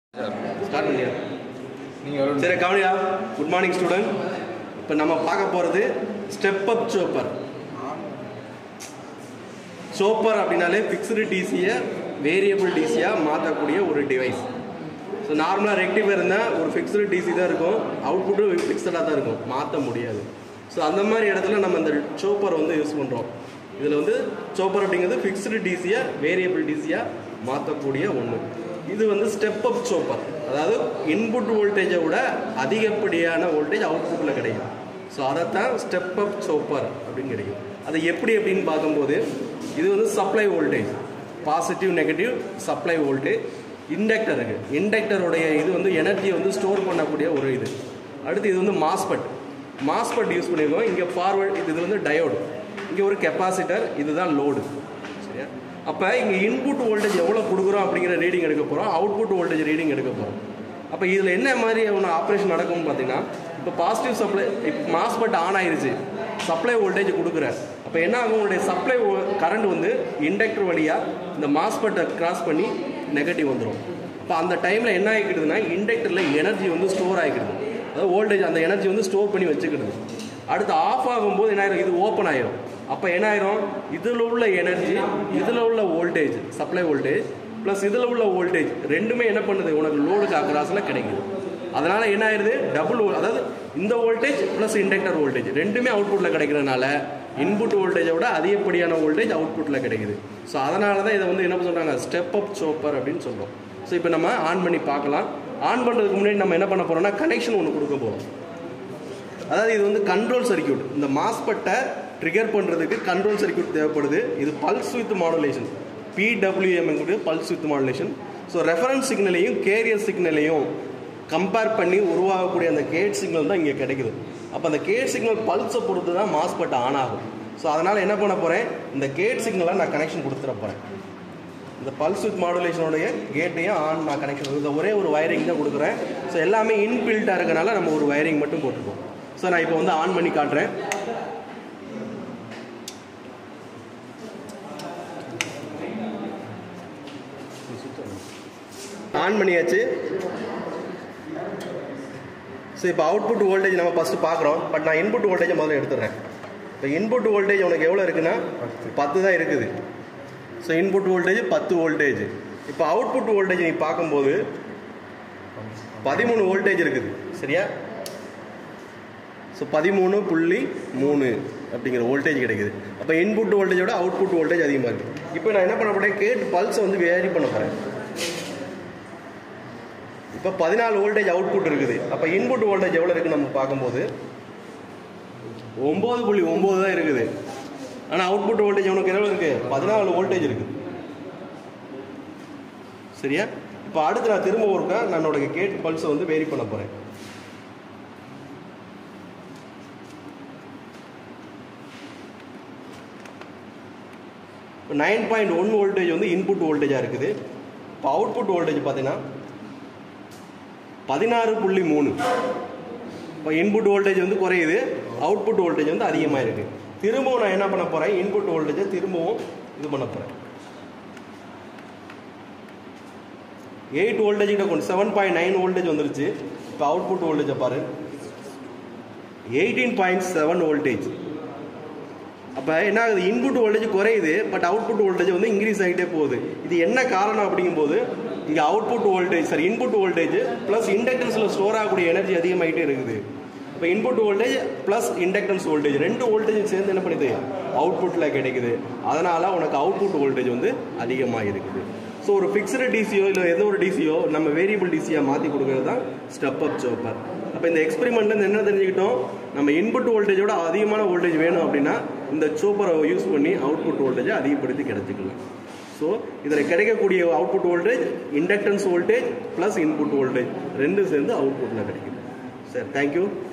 start பண்ணியா நீங்கள் சரி கவனியா குட் மார்னிங் ஸ்டூடெண்ட் இப்போ நம்ம பார்க்க போகிறது ஸ்டெப் அப் சோப்பர் சோப்பர் அப்படின்னாலே ஃபிக்ஸ்டு டிசியை வேரியபிள் டிசியாக மாற்றக்கூடிய ஒரு டிவைஸ் ஸோ நார்மலாக ரெக்டிஃபை இருந்தால் ஒரு ஃபிக்ஸ்டு டிசி தான் இருக்கும் அவுட்புட்டும் ஃபிக்ஸடாக தான் இருக்கும் மாற்ற முடியாது ஸோ அந்த மாதிரி இடத்துல நம்ம இந்த சோப்பர் வந்து யூஸ் பண்ணுறோம் இதில் வந்து சோப்பர் அப்படிங்கிறது ஃபிக்ஸ்டு டிசியை வேரியபிள் டிசியாக மாற்றக்கூடிய ஒன்று இது வந்து ஸ்டெப் அப் சோப்பர் அதாவது இன்புட் வோல்டேஜை விட அதிகப்படியான வோல்டேஜ் அவுட்புட்டில் கிடைக்கும் ஸோ அதைத்தான் ஸ்டெப் அப் சோப்பர் அப்படின்னு கிடைக்கும் அது எப்படி அப்படின்னு பார்க்கும்போது இது வந்து supply voltage positive negative supply voltage inductor இருக்கு இண்டக்டருடைய இது வந்து எனர்ஜியை வந்து ஸ்டோர் பண்ணக்கூடிய ஒரு இது அடுத்து இது வந்து மாஸ்பெட் மாஸ்பெட் யூஸ் பண்ணியிருக்கோம் இங்கே ஃபார்வர்ட் இது இது வந்து டயோடு இங்கே ஒரு கெப்பாசிட்டர் இதுதான் லோடு சரியா அப்போ இங்கே இன்புட் வோல்டேஜ் எவ்வளோ கொடுக்குறோம் அப்படிங்கிற ரீடிங் எடுக்க போகிறோம் அவுட்புட் வோல்டேஜ் ரீடிங் எடுக்க போகிறோம் அப்போ இதில் என்ன மாதிரி ஒன்று ஆப்ரேஷன் நடக்கும்னு பார்த்தீங்கன்னா இப்போ பாசிட்டிவ் சப்ளை இப்போ மாஸ்பெட் ஆன் ஆயிருச்சு சப்ளை வோல்டேஜ் கொடுக்குற அப்போ என்ன ஆகும் உங்களுடைய சப்ளை கரண்ட் வந்து இண்டக்டர் வழியாக இந்த மாஸ்பெட்டை கிராஸ் பண்ணி நெகட்டிவ் வந்துடும் அப்போ அந்த டைமில் என்ன ஆகிக்கிடுதுன்னா இண்டக்டரில் எனர்ஜி வந்து ஸ்டோர் ஆகிக்கிடுது அதாவது வோல்டேஜ் அந்த எனர்ஜி வந்து ஸ்டோர் பண்ணி வச்சுக்கிடுது அடுத்து ஆஃப் ஆகும்போது என்ன ஆயிரும் இது ஓப்பன் ஆயிரும் அப்போ என்ன ஆயிரும் இதில் உள்ள எனர்ஜி இதில் உள்ள வோல்டேஜ் சப்ளை வோல்டேஜ் ப்ளஸ் இதில் உள்ள வோல்டேஜ் ரெண்டுமே என்ன பண்ணுது உனக்கு லோடுக்கு அக்ராஸில் கிடைக்குது அதனால் என்ன ஆயிடுது டபுள் அதாவது இந்த வோல்டேஜ் ப்ளஸ் இண்டக்டர் வோல்டேஜ் ரெண்டுமே அவுட்புட்டில் கிடைக்கிறதுனால இன்புட் வோல்டேஜை விட அதிகப்படியான வோல்டேஜ் அவுட்புட்டில் கிடைக்குது ஸோ அதனால தான் இதை வந்து என்ன சொல்கிறாங்க ஸ்டெப் அப் சோப்பர் அப்படின்னு சொல்கிறோம் ஸோ இப்போ நம்ம ஆன் பண்ணி பார்க்கலாம் ஆன் பண்ணுறதுக்கு முன்னாடி நம்ம என்ன பண்ண போகிறோம்னா கனெக்ஷன் ஒன்று கொடுக்க போகிறோம் அதாவது இது வந்து கண்ட்ரோல் சர்க்கியூட் இந்த மாஸ்பெட்டை ட்ரிகர் பண்ணுறதுக்கு கண்ட்ரோல் சர்க்கியூட் தேவைப்படுது இது pulse width modulation PWM pulse width modulation so reference சிக்னலையும் கேரியர் சிக்னலையும் கம்பேர் பண்ணி உருவாகக்கூடிய அந்த கேட் சிக்னல் தான் இங்கே கிடைக்குது அப்போ அந்த கேட் சிக்னல் பல்ஸை பொறுத்து தான் மாஸ்பெட் ஆன் ஆகும் ஸோ அதனால் என்ன பண்ண போகிறேன் இந்த கேட் சிக்னலை நான் கனெக்ஷன் கொடுத்துட போகிறேன் இந்த பல்ஸ் வித் மாடுலேஷனுடைய கேட்டையும் ஆன் நான் கனெக்ஷன் இந்த ஒரே ஒரு வயரிங் தான் கொடுக்குறேன் ஸோ எல்லாமே இன்பில்ட்டாக இருக்கனால நம்ம ஒரு வயரிங் மட்டும் போட்டுருக்கோம் ஸோ நான் இப்போ வந்து ஆன் பண்ணி காட்டுறேன் ஆன் பண்ணியாச்சு ஸோ இப்போ அவுட்புட் வோல்டேஜ் நம்ம ஃபஸ்ட்டு பார்க்குறோம் பட் நான் இன்புட் வோல்டேஜை முதல்ல எடுத்துடுறேன் இப்போ இன்புட் வோல்டேஜ் உனக்கு எவ்வளோ இருக்குன்னா பத்து தான் இருக்குது ஸோ இன்புட் வோல்டேஜ் பத்து வோல்டேஜ் இப்போ அவுட்புட் வோல்டேஜ் நீ பார்க்கும்போது பதிமூணு வோல்டேஜ் இருக்குது சரியா ஸோ பதிமூணு புள்ளி மூணு அப்படிங்கிற வோல்டேஜ் கிடைக்குது அப்போ இன்புட் வோல்டேஜோட அவுட்புட் வோல்டேஜ் அதிகமாக இருக்குது இப்போ நான் என்ன பண்ண போகிறேன் கேட் பல்ஸை வந்து வேரி பண்ண போகிறேன் இப்போ பதினாலு வோல்டேஜ் அவுட்புட் இருக்குது அப்போ இன்புட் வோல்டேஜ் எவ்வளோ இருக்குன்னு நம்ம பார்க்கும்போது ஒம்பது புள்ளி ஒம்பது தான் இருக்குது ஆனால் அவுட்புட் வோல்டேஜ் உனக்கு எவ்வளோ இருக்குது பதினாலு வோல்டேஜ் இருக்குது சரியா இப்போ அடுத்து நான் திரும்ப ஒருக்கா நான் என்னோட கேட் பல்ஸை வந்து வேரி பண்ண போகிறேன் இப்போ நைன் பாயிண்ட் ஒன் வோல்டேஜ் வந்து இன்புட் வோல்டேஜாக இருக்குது இப்போ அவுட்புட் வோல்டேஜ் பார்த்தீங்கன்னா பதினாறு புள்ளி மூணு இப்போ இன்புட் வோல்டேஜ் வந்து குறையுது அவுட்புட் வோல்டேஜ் வந்து அதிகமாக இருக்குது திரும்பவும் நான் என்ன பண்ண போகிறேன் இன்புட் வோல்டேஜை திரும்பவும் இது பண்ண போகிறேன் எயிட் வோல்டேஜ் கிட்ட கொண்டு செவன் பாயிண்ட் நைன் வோல்டேஜ் வந்துருச்சு இப்போ அவுட்புட் வோல்டேஜை பாரு எயிட்டீன் பாயிண்ட் செவன் வோல்டேஜ் அப்போ என்ன ஆகுது இன்புட் வோல்டேஜ் குறையுது பட் அவுட்புட் வோல்டேஜ் வந்து இன்க்ரீஸ் ஆகிட்டே போகுது இது என்ன காரணம் அப்படிங்கும்போது இங்கே output voltage sorry input voltage plus இண்டக்டன்ஸில் ஸ்டோர் ஆகக்கூடிய எனர்ஜி அதிகமாகிட்டே இருக்குது இப்போ input voltage plus inductance voltage ரெண்டு வோல்டேஜும் சேர்ந்து என்ன பண்ணுது அவுட்புட்டில் கிடைக்குது அதனால் உனக்கு அவுட்புட் வோல்டேஜ் வந்து அதிகமாக இருக்குது ஸோ ஒரு ஃபிக்ஸ்டு டிசியோ இல்லை எந்த ஒரு டிசியோ நம்ம வேரியபிள் டிசியாக மாற்றி கொடுக்கறது தான் ஸ்டெப் அப் சோப்பர் அப்போ இந்த எக்ஸ்பெரிமெண்ட்லேருந்து என்ன தெரிஞ்சுக்கிட்டோம் நம்ம இன்புட் வோல்டேஜோட அதிகமான வோல்டேஜ் வேணும் அப்படின்னா இந்த சோப்பரை யூஸ் பண்ணி அவுட்புட் வோல்டேஜை அதிகப்படுத்தி கிடைச்சிக்கலாம் ஸோ இதில் கிடைக்கக்கூடிய output voltage inductance voltage plus input voltage ரெண்டும் சேர்ந்து அவுட்புட்டில் கிடைக்குது சார் தேங்க்யூ